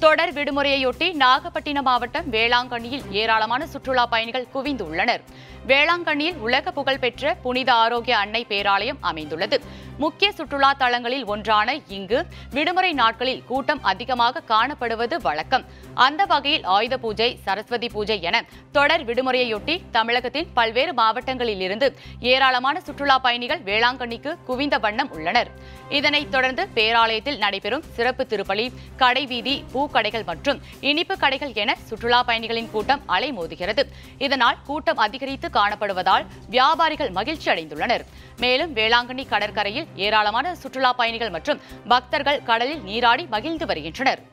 தொடர் விடுமுறையொட்டி நாகப்பட்டினம் மாவட்டம் வேளாங்கண்ணியில் ஏராளமான சுற்றுலா பயணிகள் குவிந்துள்ளனர் வேளாங்கண்ணியில் உலக புகழ்பெற்ற புனித ஆரோக்கிய அன்னை பேராலயம் அமைந்துள்ளது முக்கிய சுற்றுலா தலங்களில் ஒன்றான இங்கு விடுமுறை நாட்களில் கூட்டம் அதிகமாக காணப்படுவது வழக்கம் அந்த வகையில் ஆயுத பூஜை சரஸ்வதி பூஜை என தொடர் விடுமுறையொட்டி தமிழகத்தின் பல்வேறு மாவட்டங்களில் இருந்து ஏராளமான சுற்றுலா பயணிகள் வேளாங்கண்ணிக்கு குவிந்த வண்ணம் உள்ளனர் இதனைத் தொடர்ந்து பேராலயத்தில் நடைபெறும் சிறப்பு திருப்பலி கடைவீதி பூக்கடைகள் மற்றும் இனிப்பு கடைகள் என சுற்றுலா பயணிகளின் கூட்டம் அலைமோதுகிறது இதனால் கூட்டம் அதிகரித்து காணப்படுவதால் வியாபாரிகள் மகிழ்ச்சி அடைந்துள்ளனர் மேலும் வேளாங்கண்ணி கடற்கரையில் ஏராளமான சுற்றுலா பயணிகள் மற்றும் பக்தர்கள் கடலில் நீராடி மகிழ்ந்து வருகின்றனர்